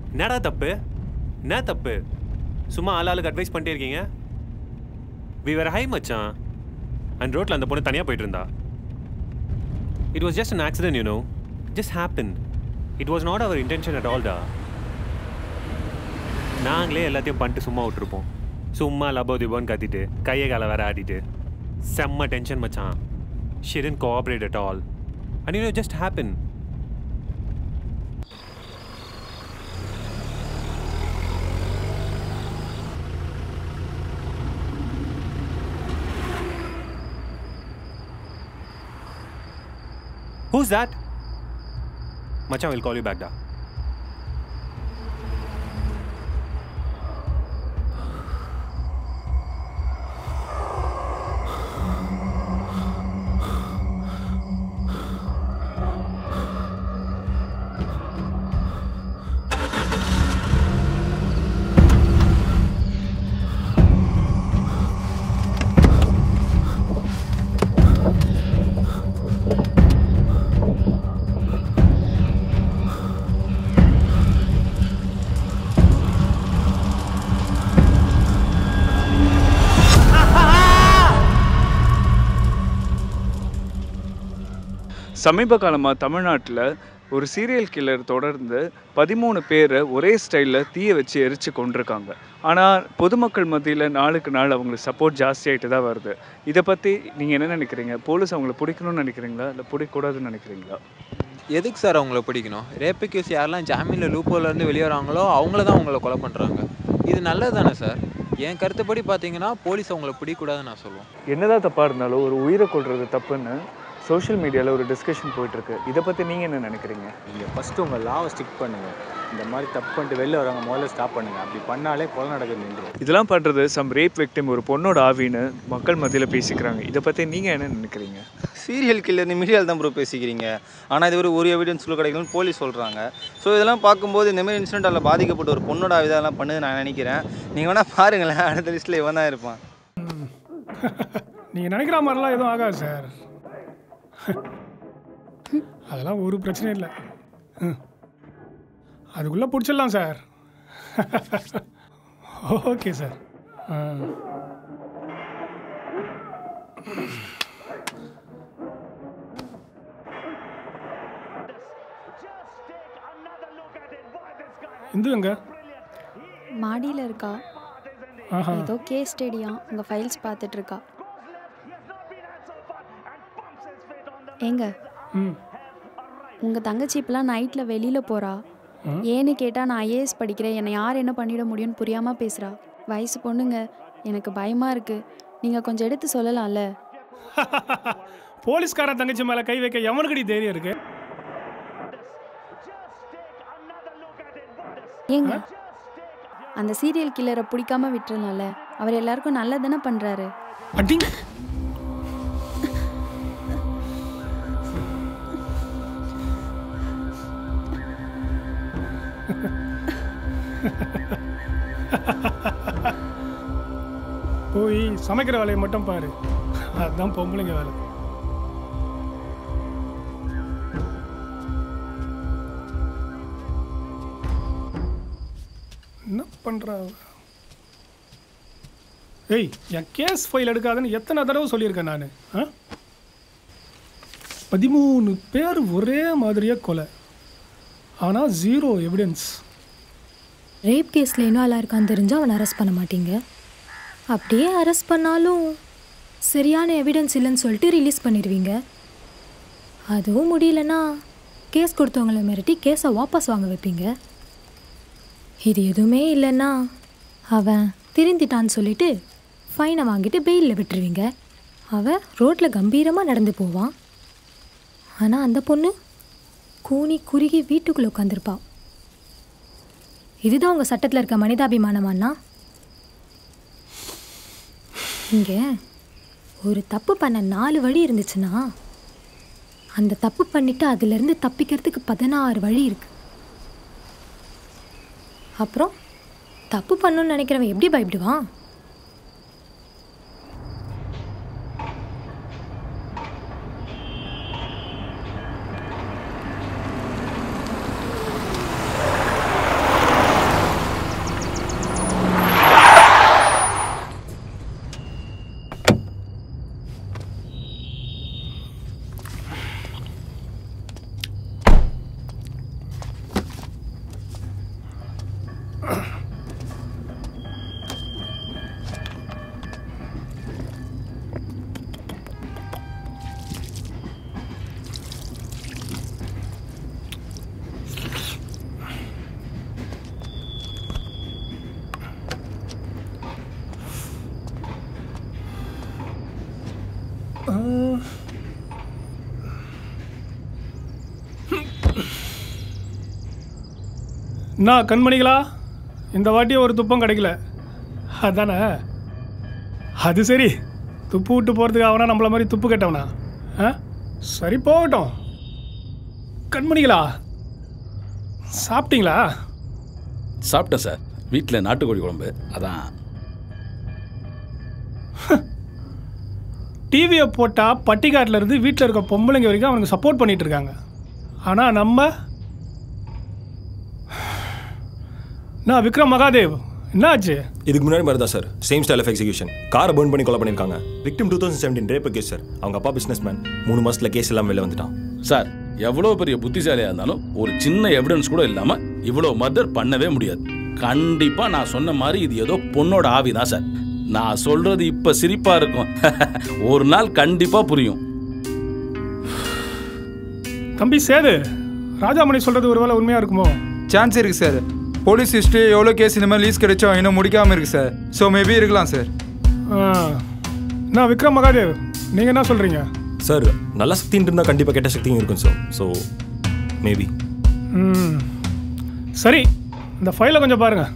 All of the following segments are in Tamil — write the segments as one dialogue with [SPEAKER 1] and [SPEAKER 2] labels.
[SPEAKER 1] என்னடா தப்பு என்ன தப்பு சும்மா ஆளாளுக்கு அட்வைஸ் பண்ணிட்டே இருக்கீங்க வி வேர் ஹை மச்சான் அண்ட் ரோட்டில் அந்த பொண்ணு தனியாக போயிட்டு இருந்தா it was just an accident you know just happen it was not our intention at all டா நாங்களே எல்லாத்தையும் பண்ணிட்டு சும்மா விட்டுருப்போம் சும்மா லபோ திபோன்னு கத்திட்டு கையை காலை வேற ஆடிட்டு செம்ம டென்ஷன் மச்சான் she didn't cooperate at all and you just happen Who's that? Machan will call you back, da.
[SPEAKER 2] சமீப காலமாக தமிழ்நாட்டில் ஒரு சீரியல் கில்லர் தொடர்ந்து பதிமூணு பேரை ஒரே ஸ்டைலில் தீய வச்சு எரிச்சு கொண்டிருக்காங்க ஆனால் பொதுமக்கள் மத்தியில் நாளுக்கு நாள் அவங்களுக்கு சப்போர்ட் ஜாஸ்தியாகிட்டு தான் வருது இதை பற்றி நீங்கள் என்ன நினைக்கிறீங்க போலீஸ் அவங்கள பிடிக்கணும்னு நினைக்கிறீங்களா இல்லை பிடிக்கக்கூடாதுன்னு நினைக்கிறீங்களா
[SPEAKER 3] எதுக்கு சார் அவங்கள பிடிக்கணும் ரேப்பு கேஸ் யாரெல்லாம் ஜாமீனில் லூப்போலேருந்து வெளியே வராங்களோ அவங்கள தான் அவங்கள கொலை பண்ணுறாங்க இது நல்லது தானே சார் என் கருத்துப்படி பார்த்தீங்கன்னா போலீஸ் அவங்கள பிடிக்கூடாதுன்னு நான் சொல்லுவேன்
[SPEAKER 2] என்னதான் தப்பாக இருந்தாலும் ஒரு உயிரை கொள்வது தப்புன்னு சோஷியல் மீடியாவில் ஒரு டிஸ்கஷன் போயிட்டுருக்கு இதை பற்றி நீங்கள் என்ன நினைக்கிறீங்க
[SPEAKER 4] நீங்கள் ஃபஸ்ட்டு உங்கள் லாவை ஸ்டிக் பண்ணுங்கள் இந்த மாதிரி தப்பு பண்ணிட்டு வெளில வரவங்க முதல்ல ஸ்டாப் பண்ணுங்கள் அப்படி பண்ணாலே கொலை நடக்குது நின்றுடும்
[SPEAKER 2] இதெல்லாம் பண்ணுறது சம் ரேப் விக்டிம் ஒரு பொண்ணோட ஆவின்னு மக்கள் மத்தியில் பேசிக்கிறாங்க இதை பற்றி நீங்கள் என்ன நினைக்கிறீங்க
[SPEAKER 5] சீரியல் கில்லர் மீடியாவில் தான் ப்ரோ பேசிக்கிறீங்க ஆனால் இது ஒரு ஒரு எவிடன்ஸ் கிடைக்கலன்னு போலீஸ் சொல்கிறாங்க ஸோ இதெல்லாம் பார்க்கும்போது இந்த மாதிரி இன்சிடென்ட்டால் பாதிக்கப்பட்ட ஒரு பொண்ணோட இதெல்லாம் பண்ணுது நான் நினைக்கிறேன் நீங்கள் வேணால் பாருங்களேன் அடுத்த லிஸ்ட்டில் இவன் தான் இருப்பான்
[SPEAKER 6] நீங்கள் நினைக்கிற மாதிரிலாம் எதுவும் ஆகாது சார் அதெல்லாம் ஒரு பிரச்சனையும் இல்லை ம். அதுக்குள்ளே பிடிச்சிடலாம் சார் ஓகே சார் ஆ இந்து எங்க
[SPEAKER 7] மாடியில் இருக்கா
[SPEAKER 6] ஆஹா
[SPEAKER 7] ஏதோ கேஸ் ஸ்டேடியா உங்கள் ஃபைல்ஸ் பார்த்துட்டு இருக்கா ஏங்க
[SPEAKER 6] ம்
[SPEAKER 7] உங்கள் தங்கச்சி இப்பெல்லாம் நைட்டில் வெளியில் போகிறா ஏன்னு கேட்டால் நான் ஐஏஎஸ் படிக்கிறேன் என்னை யார் என்ன பண்ணிட முடியும்னு புரியாமல் பேசுகிறா வயசு பொண்ணுங்க எனக்கு பயமாக இருக்குது நீங்கள் கொஞ்சம் எடுத்து சொல்லலாம்ல
[SPEAKER 6] போலீஸ்கார தங்கச்சி மேலே கை வைக்க எவனுக்கடி தைரியம் இருக்கு
[SPEAKER 7] ஏங்க அந்த சீரியல் கில்லரை பிடிக்காம விட்டுறலாம்ல அவர் எல்லாருக்கும் நல்லதானே பண்ணுறாரு
[SPEAKER 6] அடி போய் சமைக்கிற வேலையை மட்டும் பாரு அதுதான் பொம்பளைங்க வேலை என்ன பண்றா அவ? ஏய் என் கேஸ் ஃபைல் எடுக்காதுன்னு எத்தனை தடவை சொல்லியிருக்கேன் நான் ஆ பதிமூணு பேர் ஒரே மாதிரியாக கொலை ஆனால் ஜீரோ எவிடன்ஸ்
[SPEAKER 8] ரேப் கேஸில் இன்னும் ஆளாக இருக்கான்னு தெரிஞ்சால் அவனை அரெஸ்ட் பண்ண மாட்டீங்க அப்படியே அரெஸ்ட் பண்ணாலும் சரியான எவிடன்ஸ் இல்லைன்னு சொல்லிட்டு ரிலீஸ் பண்ணிடுவீங்க அதுவும் முடியலன்னா கேஸ் கொடுத்தவங்கள மிரட்டி கேஸை வாபஸ் வாங்க வைப்பீங்க இது எதுவுமே இல்லைன்னா அவன் திருந்திட்டான்னு சொல்லிட்டு ஃபைனை வாங்கிட்டு பெயிலில் விட்டுருவீங்க அவன் ரோட்டில் கம்பீரமாக நடந்து போவான் ஆனால் அந்த பொண்ணு கூனி குறுகி வீட்டுக்குள்ளே உட்காந்துருப்பா இதுதான் உங்கள் சட்டத்தில் இருக்க மனிதாபிமானமாண்ணா இங்கே ஒரு தப்பு பண்ண நாலு வழி இருந்துச்சுன்னா அந்த தப்பு பண்ணிட்டு அதுலேருந்து தப்பிக்கிறதுக்கு பதினாறு வழி இருக்கு அப்புறம் தப்பு பண்ணணும்னு நினைக்கிறவன் எப்படி பயப்படுவான்
[SPEAKER 6] என்ன கண்மணிகளா இந்த வாட்டி ஒரு துப்பம் கிடைக்கல அதானே அது சரி துப்பு விட்டு போகிறதுக்கு அவனா நம்மள மாதிரி துப்பு கட்டவனா ஆ சரி போகட்டும் கண்மணிகளா சாப்பிட்டீங்களா
[SPEAKER 9] சாப்பிட்டேன் சார் வீட்டில் நாட்டுக்கோழி குழம்பு அதான்
[SPEAKER 6] டிவியை போட்டால் பட்டிக்காட்டில் இருந்து வீட்டில் இருக்க பொம்பளைங்க வரைக்கும் அவனுக்கு சப்போர்ட் பண்ணிட்டு இருக்காங்க ஆனால் நம்ம நான் விக்ரம் மகாதேவ் என்னாச்சு
[SPEAKER 10] இதுக்கு முன்னாடி மாதிரி தான் sir same style of execution காரை பர்ன் பண்ணி கொலை பண்ணியிருக்காங்க victim two thousand seventeen rape case sir அவங்க அப்பா பிஸ்னஸ் மேன் மூணு மாசத்துல கேஸ் எல்லாம் வெளில வந்துட்டான்
[SPEAKER 9] சார் எவ்வளோ பெரிய புத்திசாலியாக இருந்தாலும் ஒரு சின்ன எவிடன்ஸ் கூட இல்லாமல் இவ்வளோ மர்டர் பண்ணவே முடியாது கண்டிப்பாக நான் சொன்ன மாதிரி இது ஏதோ பொண்ணோட ஆவி தான் சார் நான் சொல்றது இப்போ சிரிப்பாக இருக்கும் ஒரு நாள் கண்டிப்பாக புரியும்
[SPEAKER 6] தம்பி சேது ராஜாமணி சொல்கிறது ஒருவேளை உண்மையாக இருக்குமோ
[SPEAKER 11] சான்ஸ் இருக்கு சார் போலீஸ் ஹிஸ்ட்ரி எவ்வளோ கேஸ் இந்த மாதிரி லீஸ் கிடைச்சோம் இன்னும் முடிக்காமல் இருக்கு சார் ஸோ மேபி இருக்கலாம் சார்
[SPEAKER 6] ஆ. நான் விக்ரம் மகாதேவ் நீங்கள் என்ன சொல்கிறீங்க
[SPEAKER 10] சார் நல்ல சக்தின்னு இருந்தால் கண்டிப்பாக கெட்ட சக்தியும் இருக்கும் சார் ஸோ மேபி
[SPEAKER 6] ம் சரி இந்த ஃபைலை கொஞ்சம் பாருங்கள்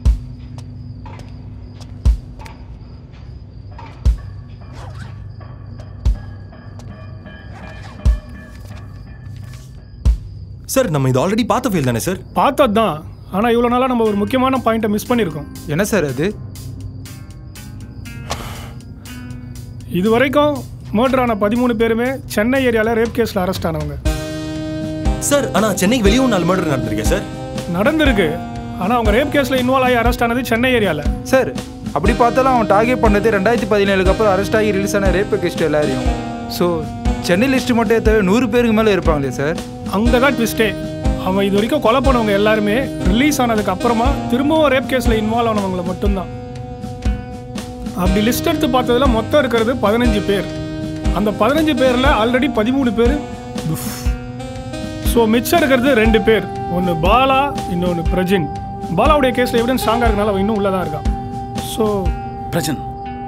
[SPEAKER 10] சார் நம்ம இது ஆல்ரெடி பார்த்த ஃபைல் தானே சார்
[SPEAKER 6] பார்த்தது தான் ஆனால் இவ்வளோ நாளாக நம்ம ஒரு முக்கியமான பாயிண்ட்டை மிஸ் பண்ணியிருக்கோம்
[SPEAKER 11] என்ன சார் அது
[SPEAKER 6] இது வரைக்கும் மர்டர் ஆன பதிமூணு பேருமே சென்னை ஏரியாவில் ரேப் கேஸில் அரெஸ்ட் ஆனவங்க
[SPEAKER 10] சார் ஆனால் சென்னைக்கு வெளியே ஒரு நாலு மர்டர் நடந்திருக்கேன் சார்
[SPEAKER 6] நடந்திருக்கு ஆனால் அவங்க ரேப் கேஸில் இன்வால்வ் ஆகி அரெஸ்ட் ஆனது சென்னை ஏரியாவில்
[SPEAKER 11] சார் அப்படி பார்த்தாலும் அவன் டார்கெட் பண்ணது ரெண்டாயிரத்தி பதினேழுக்கு அப்புறம் அரெஸ்ட் ஆகி ரிலீஸ் ஆன ரேப் லிஸ்ட் எல்லாரையும் ஸோ சென்னை லிஸ்ட் மட்டும் ஏற்றவே நூறு பேருக்கு மேலே இருப்பாங்களே சார்
[SPEAKER 6] அங்கே தான் ட்விஸ்டே அவன் இது வரைக்கும் கொலை பண்ணவங்க எல்லாருமே ரிலீஸ் ஆனதுக்கு அப்புறமா திரும்பவும் ரேப் கேஸில் இன்வால்வ் ஆனவங்கள மட்டும்தான் அப்படி லிஸ்ட் எடுத்து பார்த்ததுல மொத்தம் இருக்கிறது பதினஞ்சு பேர் அந்த பதினஞ்சு பேரில் ஆல்ரெடி பதிமூணு பேர் ஸோ மிச்சம் இருக்கிறது ரெண்டு பேர் ஒன்று பாலா இன்னொன்று பிரஜின் பாலாவுடைய கேஸில் எவிடன்ஸ் ஸ்ட்ராங்காக இருக்கனால அவன் இன்னும் உள்ளே தான் இருக்கான் ஸோ
[SPEAKER 9] பிரஜன்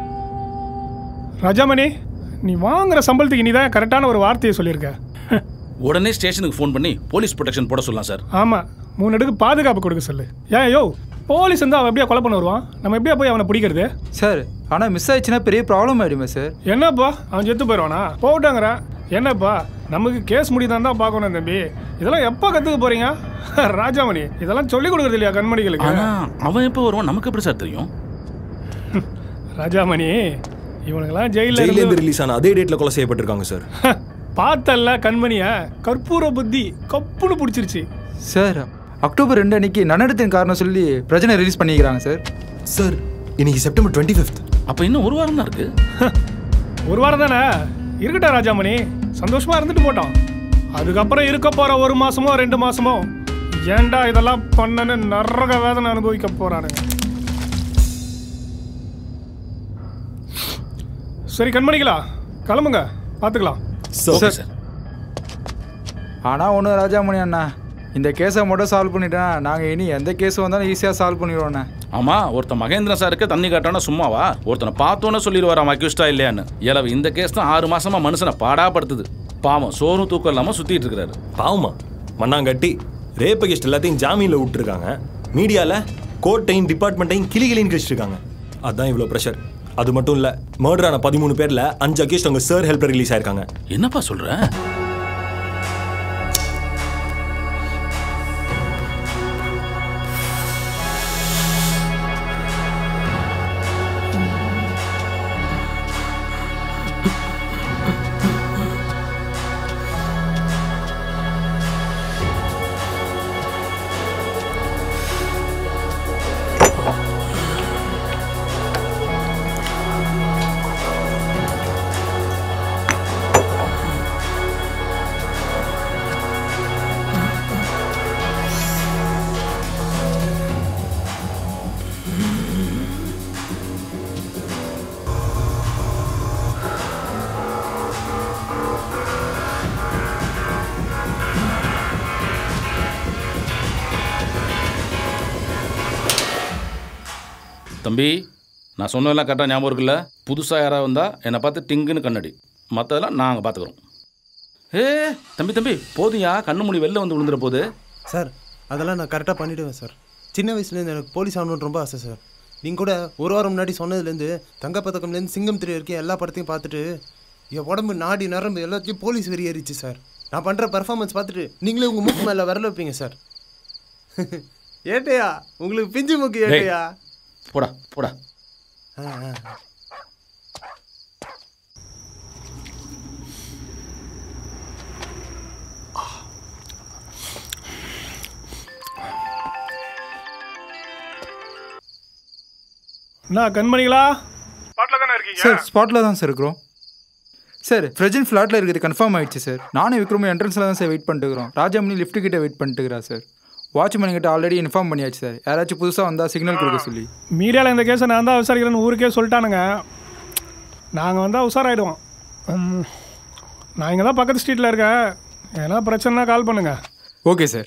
[SPEAKER 6] ரஜாமணி நீ வாங்குற சம்பளத்துக்கு நீ தான் கரெக்டான ஒரு வார்த்தையை சொல்லியிருக்க
[SPEAKER 9] உடனே ஸ்டேஷனுக்கு ஃபோன் பண்ணி போலீஸ் ப்ரொடெக்ஷன் போட சொல்லலாம் சார்
[SPEAKER 6] ஆமாம் மூணு அடுக்கு பாதுகாப்பு கொடுக்க சொல்லு ஏன் யோ போலீஸ் வந்து அவன் எப்படியா கொலை பண்ண வருவான் நம்ம எப்படியா போய் அவனை பிடிக்கிறது
[SPEAKER 11] சார் ஆனால் மிஸ் ஆயிடுச்சுன்னா பெரிய ப்ராப்ளம் ஆயிடுமே சார்
[SPEAKER 6] என்னப்பா அவன் செத்து போயிடுவானா போட்டாங்கிறேன் என்னப்பா நமக்கு கேஸ் முடிதான் தான் பார்க்கணும் தம்பி இதெல்லாம் எப்போ கற்றுக்க போறீங்க ராஜாமணி இதெல்லாம் சொல்லி கொடுக்குறது இல்லையா கண்மணிகளுக்கு
[SPEAKER 9] ஆனா அவன் எப்போ வருவான் நமக்கு எப்படி சார் தெரியும்
[SPEAKER 6] ராஜாமணி இவனுங்கெல்லாம் ஜெயிலில்
[SPEAKER 10] ஜெயிலேருந்து
[SPEAKER 6] இருந்து
[SPEAKER 10] ரிலீஸ் ஆன அதே டேட்டில் கொலை செய்யப்பட்டிருக்காங்க சார்
[SPEAKER 6] பார்த்தல்ல கண்மணிய கற்பூர புத்தி கப்புன்னு பிடிச்சிருச்சு
[SPEAKER 11] சார் அக்டோபர் ரெண்டு அன்னைக்கு நன்னடத்தின் காரணம் சொல்லி பிரச்சனை ரிலீஸ் பண்ணிக்கிறாங்க சார்
[SPEAKER 10] சார் இன்னைக்கு செப்டம்பர் டுவெண்ட்டி ஃபிஃப்த்
[SPEAKER 9] அப்போ இன்னும் ஒரு வாரம் தான் இருக்கு
[SPEAKER 6] ஒரு வாரம் தானே இருக்கட்டும் ராஜாமணி சந்தோஷமா இருந்துட்டு போட்டோம் அதுக்கப்புறம் இருக்க போற ஒரு மாசமோ ரெண்டு மாசமோ ஏன்டா இதெல்லாம் பண்ணனு நரக வேதனை அனுபவிக்க போறானுங்க சரி கண்மணிகளா கிளம்புங்க பார்த்துக்கலாம்
[SPEAKER 9] ஓகே சார்
[SPEAKER 11] ஆனால் ஒன்று ராஜாமணி அண்ணா இந்த கேஸை மட்டும் சால்வ் பண்ணிட்டா நாங்கள் இனி எந்த கேஸ் வந்தாலும் ஈஸியாக சால்வ் பண்ணிடுவோண்ணே
[SPEAKER 9] ஆமா ஒருத்தன் மகேந்திரன் சாருக்கு தண்ணி காட்டானா சும்மாவா ஒருத்தனை பார்த்தோன்னே சொல்லிடுவார் அவன் அக்யூஸ்டா இல்லையான்னு இளவு இந்த கேஸ் தான் ஆறு மாசமா மனுஷனை பாடாப்படுத்துது பாவம் சோறும் தூக்கம் இல்லாம சுத்திட்டு இருக்கிறாரு
[SPEAKER 10] பாவமா மண்ணாங்கட்டி ரேப் கெஸ்ட் எல்லாத்தையும் ஜாமீனில் விட்டுருக்காங்க மீடியாவில் கோர்ட்டையும் டிபார்ட்மெண்ட்டையும் கிளி கிளின்னு கழிச்சிருக்காங்க அதான் இவ்வளோ ப்ரெஷர் அது மட்டும் இல்லை மர்டர் ஆன பதிமூணு பேரில் அஞ்சு அகேஸ்ட் அவங்க சார் ஹெல்ப்ல ரிலீஸ் ஆயிருக்காங்க
[SPEAKER 9] என்னப்பா சொல்ற தம்பி நான் சொன்னதெல்லாம் கரெக்டாக ஞாபகம் இருக்குல்ல புதுசாக யாராவது வந்தால் என்னை பார்த்து டிங்குன்னு கண்ணடி மற்றதெல்லாம் நாங்கள் பார்த்துக்குறோம் ஏ தம்பி தம்பி போதுயா கண்ணு மூடி வெளில வந்து விழுந்துற போது
[SPEAKER 12] சார் அதெல்லாம் நான் கரெக்டாக பண்ணிவிடுவேன் சார் சின்ன வயசுலேருந்து எனக்கு போலீஸ் ஆகணும்னு ரொம்ப ஆசை சார் நீங்கள் கூட ஒரு வாரம் முன்னாடி சொன்னதுலேருந்து தங்கப்பதக்கம்லேருந்து சிங்கம் திரு வரைக்கும் எல்லா படத்தையும் பார்த்துட்டு என் உடம்பு நாடி நரம்பு எல்லாத்தையும் போலீஸ் வெறி ஏறிச்சு சார் நான் பண்ணுற பர்ஃபார்மன்ஸ் பார்த்துட்டு நீங்களே உங்கள் மூக்கு மேலே விரல வைப்பீங்க சார் ஏட்டையா உங்களுக்கு பிஞ்சு மூக்கு
[SPEAKER 9] டேய்.
[SPEAKER 12] ஏட்டையா
[SPEAKER 9] போடா போடா
[SPEAKER 12] ஆ ஆ
[SPEAKER 6] என்ன கண்மணிகளா ஸ்பாட்டில் தானே இருக்கீங்க
[SPEAKER 11] சார் ஸ்பாட்டில் தான் சார் இருக்கிறோம் சார் பிரஜன் ஃப்ளாட்டில் இருக்கிறது கன்ஃபார்ம் ஆயிடுச்சு சார் நானும் விக்ரமும் என்ட்ரன்ஸில் தான் சார் வெயிட் பண்ணிட்டு இருக்கிறோம் ராஜாமணி லிஃப்ட் கிட்ட வெயிட் பண்ணிட்டு இருக்கிறா சார் வாட்ச்மேன் கிட்ட ஆல்ரெடி இன்ஃபார்ம் பண்ணியாச்சு சார் யாராச்சும் புதுசாக வந்தால் சிக்னல் கொடுக்க சொல்லி
[SPEAKER 6] மீடியாவில் இந்த கேஸை நான் தான் விசாரிக்கிறேன்னு ஊருக்கே சொல்லிட்டானுங்க நாங்கள் வந்தால் உஷாராயிடுவோம் ம், நான் இங்கே தான் பக்கத்து ஸ்ட்ரீட்டில் இருக்கேன் ஏன்னா பிரச்சனைனா கால் பண்ணுங்க
[SPEAKER 11] okay sir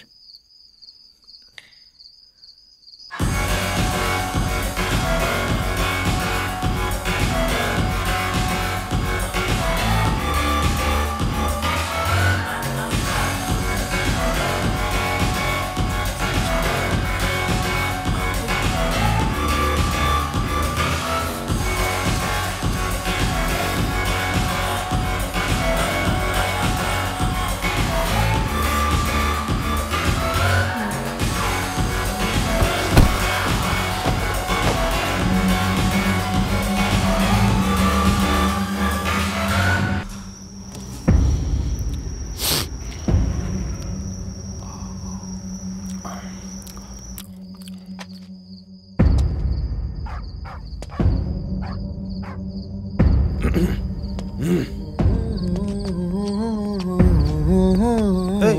[SPEAKER 12] Hey.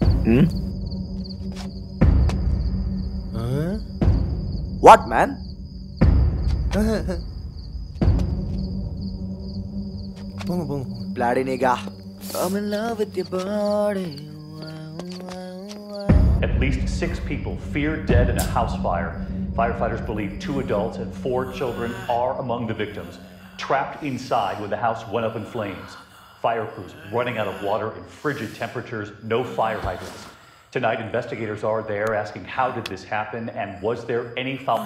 [SPEAKER 13] What, man?
[SPEAKER 12] போங்க போங்க
[SPEAKER 13] Bloody nigga. I'm in love with your body.
[SPEAKER 14] At least six people feared dead in a house fire. Firefighters believe two adults and four children are among the victims, trapped inside when the house went up in flames. Fire crews running out of water in frigid temperatures, no fire hydrants. Tonight, investigators are there asking how did this happen and was there any foul.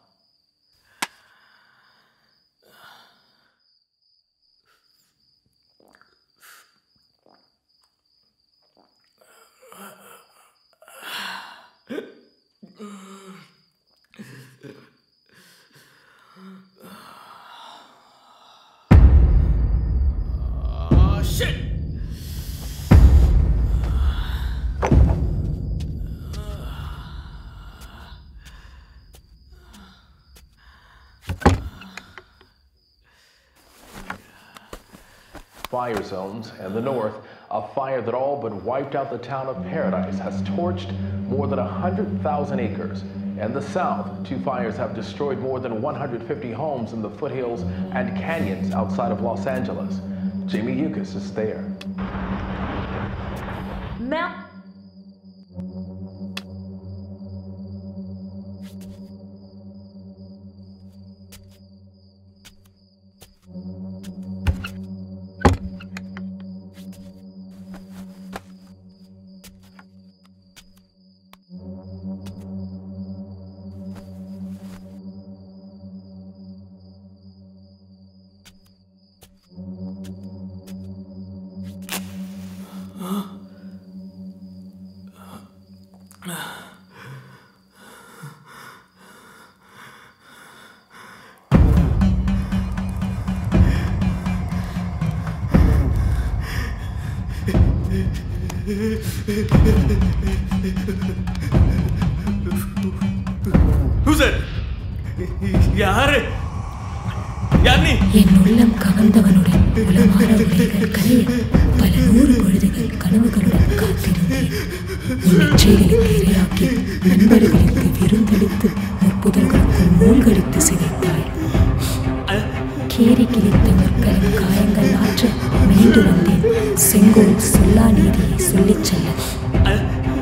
[SPEAKER 9] Oh, shit!
[SPEAKER 15] fire zones. In the north, a fire that all but wiped out the town of Paradise has torched more than 100,000 acres. In the south, two fires have destroyed more than 150 homes in the foothills and canyons outside of Los Angeles. Jamie Yukas is there.
[SPEAKER 16] Mount
[SPEAKER 9] ஹூசர் யாரு யார் நீ
[SPEAKER 8] என் உள்ளம் கவர்ந்தவனுடன் உளமாற உரைகள் கலைய பல நூறு பொழுதுகள் கனவுகளுடன் காத்திருந்தேன் உன் இச்சைகளுக்கு இரையாக்கி நண்பர்களுக்கு விருந்தளித்து முப்புதல்களுக்குள் மூழ்கடித்து சிதைத்தாய் கீறி கிழித்த முற்களின் காயங்கள் ஆற்ற மீண்டு வந்தேன் செங்கோல் சொல்லா நீதியை சொல்லிச் செல்ல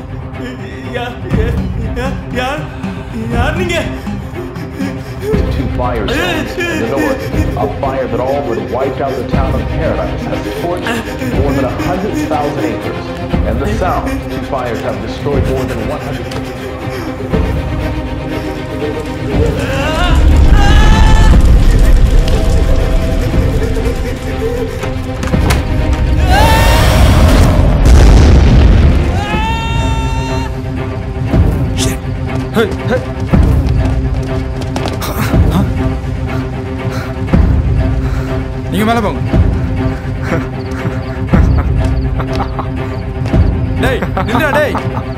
[SPEAKER 9] யார் யார் யார் யார் நீங்க
[SPEAKER 15] fire zones. In the north, a fire that all but wiped out the town of Paradise has torched more than 100,000 acres. And the south, two fires have destroyed more than 150.
[SPEAKER 11] நீங்க மேல போங்க டேய் நில்லுடா டேய்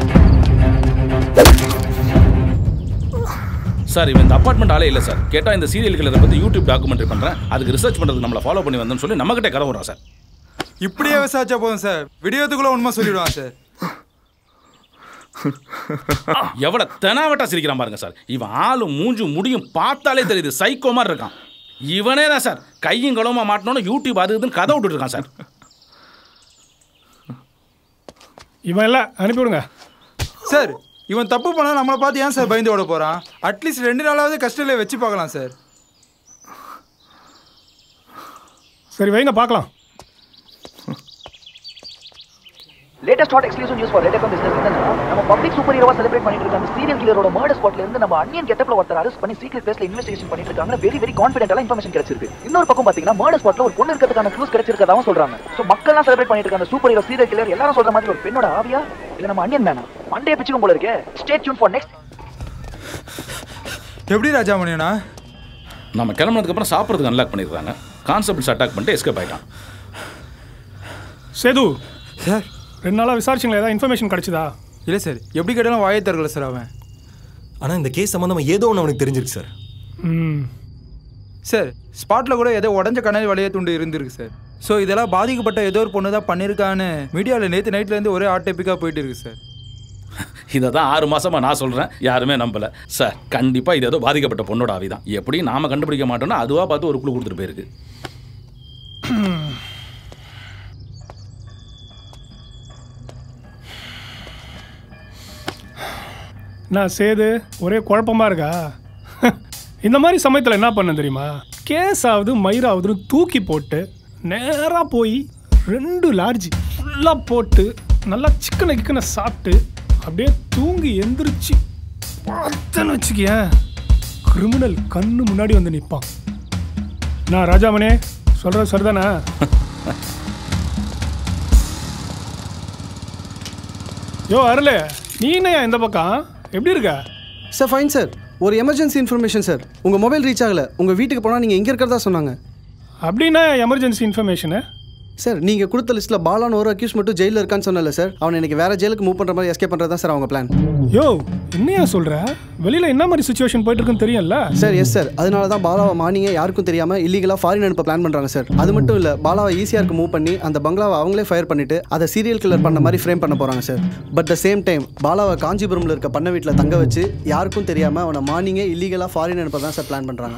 [SPEAKER 9] சார் இவன் இந்த அப்பார்ட்மெண்ட் ஆளே இல்லை சார் கேட்டால் இந்த சீரியல் கிளரை பற்றி யூடியூப் டாக்குமெண்ட்ரி பண்ணுறேன் அதுக்கு ரிசர்ச் பண்ணுறதுக்கு நம்மளை ஃபாலோ பண்ணி வந்தேன்னு சொல்லி நம்மகிட்ட கதை வரும் சார்
[SPEAKER 11] இப்படியே விசாரிச்சா போதும் சார் விடியத்துக்குள்ள உண்மை சொல்லிடுவான் சார்
[SPEAKER 9] எவ்வளோ தெனாவட்டா சிரிக்கிறான் பாருங்க சார் இவன் ஆளும் மூஞ்சும் முடியும் பார்த்தாலே தெரியுது சைக்கோ மாதிரி இருக்கான் இவனே தான் சார் கையும் களவுமா மாட்டணும்னு யூடியூப் அது இதுன்னு கதை விட்டுட்டு இருக்கான் சார்
[SPEAKER 6] இவன் எல்லாம் அனுப்பிவிடுங்க
[SPEAKER 11] சார் இவன் தப்பு பண்ணா நம்மளை பார்த்து ஏன் சார் பயந்து ஓட போறான் அட்லீஸ்ட் ரெண்டு நாளாவது கஸ்டடியில் வச்சு பார்க்கலாம் சார்
[SPEAKER 6] சரி வைங்க பார்க்கலாம்
[SPEAKER 16] latest hot exclusive news for Red FM business என்னன்னா நம்ம பப்ளிக் சூப்பர் ஹீரோவா செலிப்ரேட் பண்ணிட்டு இருக்க அந்த சீரியல் கில்லரோட மர்டர் ஸ்பாட்ல இருந்து நம்ம அன்னியன் கெட்டப்ல ஒருத்தர் அரெஸ்ட் பண்ணி சீக்ரெட் பிளேஸ்ல இன்வெஸ்டிகேஷன் பண்ணிட்டு இருக்காங்க வெரி வெரி கான்ஃபிடென்ட்டான இன்ஃபர்மேஷன் கிடைச்சிருக்கு இன்னொரு பக்கம் பாத்தீங்கன்னா மர்டர் ஸ்பாட்ல ஒரு பொண்ணு இருக்கிறதுக்கான க்ளூஸ் கிடைச்சிருக்கதாவும் சொல்றாங்க சோ மக்கள்லாம் செலிப்ரேட் பண்ணிட்டு இருக்க அந்த சூப்பர் ஹீரோ சீரியல் கில்லர் எல்லாரும் சொல்ற மாதிரி ஒரு பெண்ணோட ஆவியா இல்ல நம்ம அன்னியன் மேனா மண்டே பிச்சுக்கும் போல இருக்கே ஸ்டே டியூன் ஃபார் நெக்ஸ்ட்
[SPEAKER 11] எப்படி ராஜாமணியனா
[SPEAKER 9] நம்ம கிளம்புனதுக்கப்புறம் சாப்பிட்றதுக்கு அன்லாக் பண்ணிடுறாங்க கான்ஸ்டபிள்ஸ் அட்டாக் பண்ணிட்டு எஸ்கேப் ஆயிட்டான்
[SPEAKER 6] சேது சார் ரெண்டு நாளாக விசாரிச்சிங்களா ஏதாவது இன்ஃபர்மேஷன் கிடைச்சதா
[SPEAKER 11] இல்லை சார் எப்படி கேட்டாலும் வாயை தரல சார் அவன்
[SPEAKER 10] ஆனால் இந்த கேஸ் சம்மந்தமாக ஏதோ ஒன்று அவனுக்கு தெரிஞ்சிருக்கு சார்
[SPEAKER 6] ம்
[SPEAKER 11] சார் ஸ்பாட்டில் கூட ஏதோ உடஞ்ச கனல் வளைய துண்டு இருந்திருக்கு சார் ஸோ இதெல்லாம் பாதிக்கப்பட்ட ஏதோ ஒரு பொண்ணு தான் பண்ணியிருக்கான்னு மீடியாவில் நேற்று நைட்லேருந்து ஒரே ஹாட் டாப்பிக்காக போயிட்டு இருக்கு சார்
[SPEAKER 9] இதை தான் ஆறு மாசமா நான் சொல்கிறேன் யாருமே நம்பல சார் கண்டிப்பாக இது ஏதோ பாதிக்கப்பட்ட பொண்ணோட ஆவி தான் எப்படி நாம கண்டுபிடிக்க மாட்டோம்னா அதுவாக பார்த்து ஒரு குழு கொடுத்துட்டு போயிருக்கு
[SPEAKER 6] நான் சேது ஒரே குழப்பமா இருக்கா இந்த மாதிரி சமயத்தில் என்ன பண்ண தெரியுமா கேஸ் ஆகுது மயிராகுதுன்னு தூக்கி போட்டு நேராக போய் ரெண்டு லார்ஜி ஃபுல்லாக போட்டு நல்லா சிக்கனை கிக்கனை சாப்பிட்டு அப்படியே தூங்கி எந்திரிச்சு பார்த்தேன்னு வச்சுக்கேன் கிரிமினல் கண்ணு முன்னாடி வந்து நிற்பான் நான் ராஜாமணே சொல்கிறது சரிதானே யோ அருளே நீ என்னையா இந்த பக்கம் எப்படி இருக்க
[SPEAKER 17] சார் ஃபைன் சார் ஒரு எமர்ஜென்சி இன்ஃபர்மேஷன் சார் உங்கள் மொபைல் ரீச் ஆகலை உங்கள் வீட்டுக்கு போனால் நீங்கள் எங்கே இருக்கிறதா சொன்னாங்க
[SPEAKER 6] அப்படின்னா எமர்ஜென்சி இன்ஃபர்மேஷனு
[SPEAKER 17] சார் நீங்கள் கொடுத்த லிஸ்ட்டில் பாலான்னு ஒரு அக்யூஸ் மட்டும் ஜெயிலில் இருக்கான்னு சொன்னல சார் அவனை எனக்கு வேறு ஜெயிலுக்கு மூவ் பண்ணுற மாதிரி எஸ்கேப் பண்ணுறது தான் சார் அவங்க பிளான்
[SPEAKER 6] யோ என்னையா சொல்ற வெளியில என்ன மாதிரி சுச்சுவேஷன் போயிட்டு இருக்குன்னு தெரியும்ல
[SPEAKER 17] சார் எஸ் சார் அதனால தான் பாலாவை மார்னிங்கே யாருக்கும் தெரியாமல் இல்லீகலாக ஃபாரின் அனுப்ப பிளான் பண்ணுறாங்க சார் அது மட்டும் இல்லை பாலாவை ஈஸியாக மூவ் பண்ணி அந்த பங்களாவை அவங்களே ஃபயர் பண்ணிட்டு அதை சீரியல் கில்லர் பண்ண மாதிரி ஃப்ரேம் பண்ண போகிறாங்க sir but the same time பாலாவை காஞ்சிபுரமில் இருக்க பண்ண வீட்டில் தங்க வச்சு யாருக்கும் தெரியாமல் அவனை மார்னிங்கே இல்லீகலாக ஃபாரின் அனுப்ப தான் சார் பிளான் பண்ணுறாங்க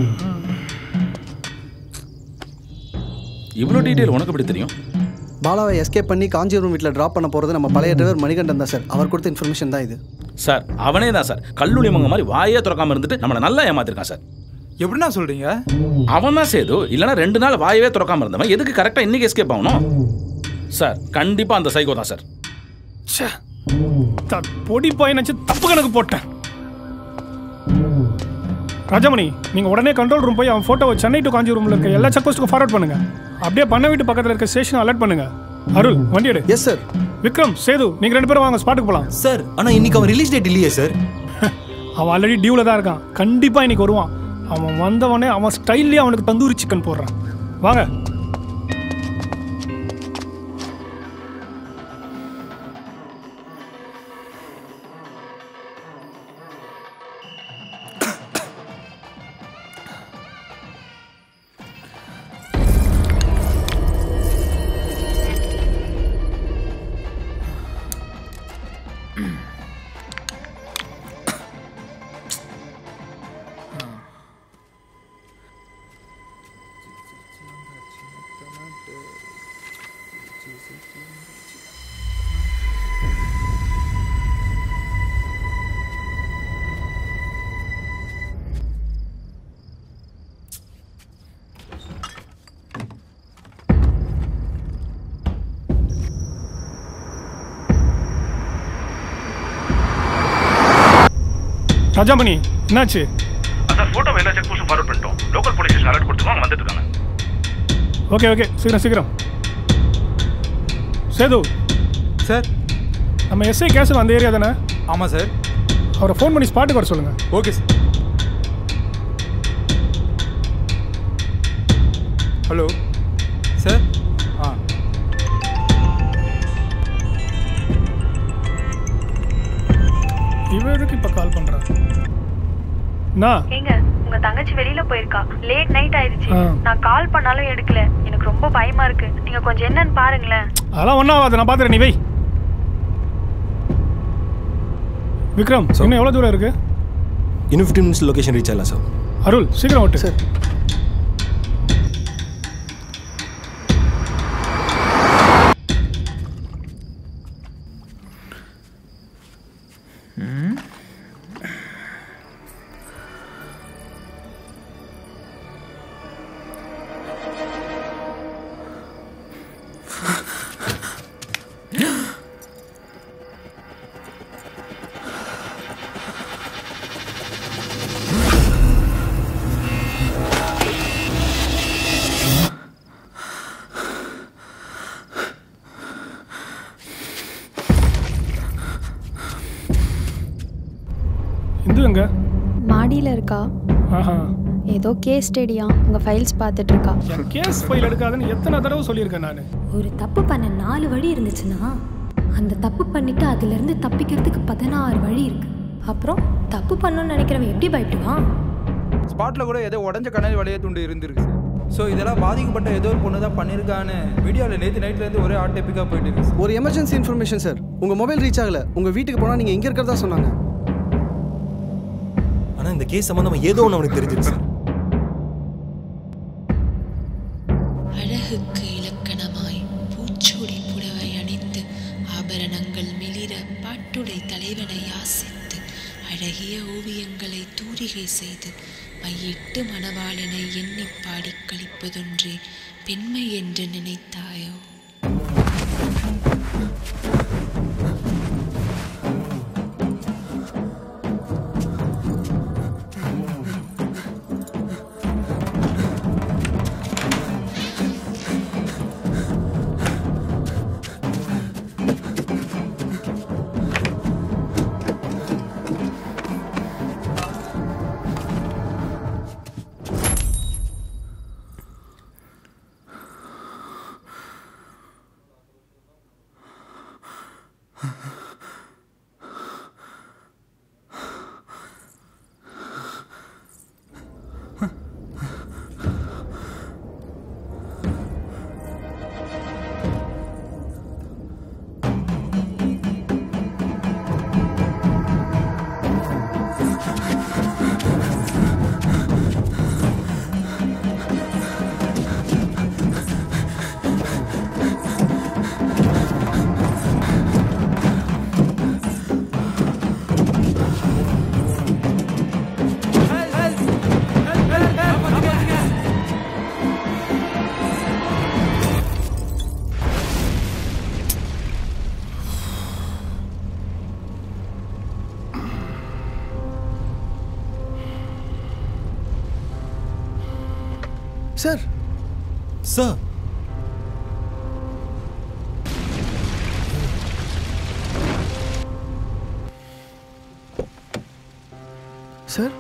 [SPEAKER 9] இவ்வளோ டீட்டெயில் உனக்கு எப்படி தெரியும்
[SPEAKER 17] பாலாவை எஸ்கேப் பண்ணி காஞ்சிபுரம் வீட்டில் ட்ராப் பண்ண போகிறது நம்ம பழைய டிரைவர் மணிகண்டன் தான் சார் அவர் கொடுத்த இன்ஃபர்மேஷன் தான் இது
[SPEAKER 9] சார் அவனே தான் சார் கல்லூரி மங்க மாதிரி வாயே திறக்காம இருந்துட்டு நம்மளை நல்லா ஏமாத்திருக்கான் சார்
[SPEAKER 11] எப்படின்னா சொல்கிறீங்க
[SPEAKER 9] அவன் தான் சேது இல்லைன்னா ரெண்டு நாள் வாயவே திறக்காம இருந்தவன் எதுக்கு கரெக்டாக இன்னைக்கு எஸ்கேப் ஆகணும் சார் கண்டிப்பாக அந்த சைக்கோ தான் சார்
[SPEAKER 6] ச்சே த- பொடி பையனச்சு தப்பு கணக்கு போட்டேன் ராஜாமணி நீங்க உடனே கண்ட்ரோல் ரூம் போய் அவன் போட்டோவை சென்னை டு காஞ்சிபுரம்ல இருக்க எல்லா செக் போஸ்ட்டுக்கும் ஃபார்வர்ட் பண்ணுங்க அப்படியே பண்ண வீட்டு பக்கத்துல இருக்க ஸ்டேஷன் அலர்ட் பண்ணுங்க அருள் வண்டி எடு
[SPEAKER 17] எஸ் சார்
[SPEAKER 6] விக்ரம் சேது நீங்க ரெண்டு பேரும் வாங்க ஸ்பாட்டுக்கு போலாம்
[SPEAKER 10] சார் ஆனால் இன்னைக்கு அவன் ரிலீஸ் டேட் இல்லையே சார்
[SPEAKER 6] அவன் ஆல்ரெடி டியூவில் தான் இருக்கான் கண்டிப்பா இன்னைக்கு வருவான் அவன் வந்தவனே அவன் ஸ்டைல்லே அவனுக்கு தந்தூரி சிக்கன் போடுறான் வாங்க ராஜாமணி என்னாச்சு
[SPEAKER 18] சார் ஃபோட்டோ எல்லா செக் போஸ்ட்டும் ஃபார்வர்ட் பண்ணிட்டோம் லோக்கல் போலீஸ் ஸ்டேஷன் அலர்ட் கொடுத்துருக்கோம் அவங்க வந்துட்டு இருக்காங்க
[SPEAKER 6] ஓகே ஓகே சீக்கிரம் சீக்கிரம் சேது
[SPEAKER 11] சார்
[SPEAKER 6] நம்ம எஸ்ஐ கேசல் அந்த ஏரியா தானே
[SPEAKER 11] ஆமாம் சார்
[SPEAKER 6] அவரை ஃபோன் பண்ணி ஸ்பாட்டுக்கு வர சொல்லுங்கள்
[SPEAKER 11] ஓகே சார் ஹலோ சார் ஆ
[SPEAKER 6] இவருக்கு இப்போ கால் பண்ணுறேன் நான்
[SPEAKER 19] ஏங்க உங்க தங்கச்சி வெளியில போயிருக்கா லேட் நைட் ஆயிடுச்சு
[SPEAKER 6] ஆ.
[SPEAKER 19] நான் கால் பண்ணாலும் எடுக்கல எனக்கு ரொம்ப பயமா இருக்கு நீங்க கொஞ்சம் என்னன்னு பாருங்களேன்
[SPEAKER 6] அதெல்லாம் ஒன்றும் ஆகாது நான் பார்த்துறேன் நீ வை விக்ரம் இன்னும் எவ்வளோ தூரம் இருக்கு
[SPEAKER 10] இன்னும் ஃபிஃப்டின் மினிட்ஸ் லொகேஷன் ரீச் ஆகலாம் சார்
[SPEAKER 6] அருள் சீக்கிரம் ஓட்டு சார் இந்து எங்க
[SPEAKER 7] மாடியில் இருக்கா
[SPEAKER 6] ஆஹா
[SPEAKER 7] ஏதோ கேஸ் ஸ்டடியா உங்கள் ஃபைல்ஸ் பார்த்துட்டு இருக்கா
[SPEAKER 6] என் கேஸ் ஃபைல் எடுக்காதுன்னு எத்தனை தடவை சொல்லியிருக்கேன் நான்
[SPEAKER 8] ஒரு தப்பு பண்ண நாலு வழி இருந்துச்சுன்னா அந்த தப்பு பண்ணிட்டு அதிலிருந்து தப்பிக்கிறதுக்கு பதினாறு வழி இருக்கு அப்புறம் தப்பு பண்ணணும்னு நினைக்கிறவன் எப்படி பயப்படுவான்
[SPEAKER 11] ஸ்பாட்டில் கூட ஏதோ உடஞ்ச கண்ணாடி வளைய துண்டு இருந்திருக்கு சார் ஸோ இதெல்லாம் பாதிக்கப்பட்ட ஏதோ ஒரு பொண்ணு தான் பண்ணியிருக்கான்னு மீடியாவில் நேற்று நைட்லேருந்து ஒரே ஹாட் டாப்பிக்காக போயிட்டு இருக்கு சார்
[SPEAKER 17] ஒரு எமர்ஜென்சி இன்ஃபர்மேஷன் சார் உங்கள் மொபைல் ரீச் ஆகல உங்கள் வீட்டுக்கு போனால் நீங்கள் எங்கே இருக்கிறதா சொன்னாங்க
[SPEAKER 10] ஆனால் இந்த கேஸ் சம்மந்தமாக ஏதோ ஒன்று அவனுக்கு தெரிஞ்சிருக்கு சார்
[SPEAKER 20] அழகுக்கு இலக்கணமாய் பூச்சூடி புடவை அணிந்து ஆபரணங்கள் மிளிர பாட்டுடை தலைவனை யாசித்து அழகிய ஓவியங்களை தூரிகை செய்து மையிட்டு மணவாளனை எண்ணி பாடிக் கழிப்பதொன்றே பெண்மை என்று நினைத்தாயோ
[SPEAKER 17] சார்
[SPEAKER 10] சார்
[SPEAKER 17] சார்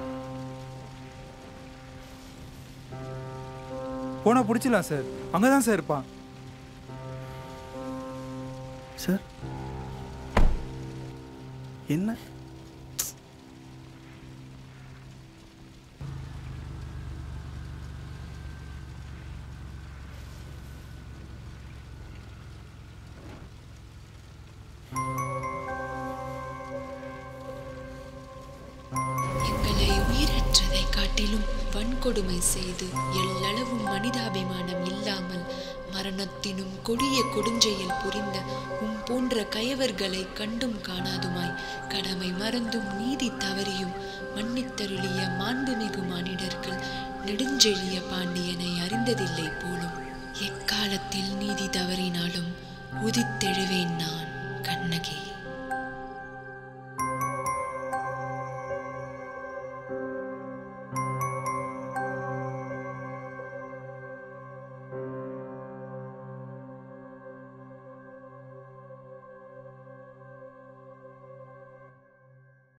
[SPEAKER 11] போனால் பிடிச்சிடலாம் சார் அங்கே தான் சார் இருப்பான்
[SPEAKER 17] சார் என்ன
[SPEAKER 20] எங்களை உயிரற்றதை காட்டிலும் வன்கொடுமை செய்து எல்லளவும் மனிதாபிமானம் இல்லாமல் மரணத்தினும் கொடிய கொடுஞ்செயல் புரிந்த உம் போன்ற கயவர்களை கண்டும் காணாதுமாய் கடமை மறந்தும் நீதி தவறியும் மன்னித்தருளிய மாண்புமிகு மானிடர்கள் நெடுஞ்செழிய பாண்டியனை அறிந்ததில்லை போலும் எக்காலத்தில் நீதி தவறினாலும் உதித்தெழுவேன் நான்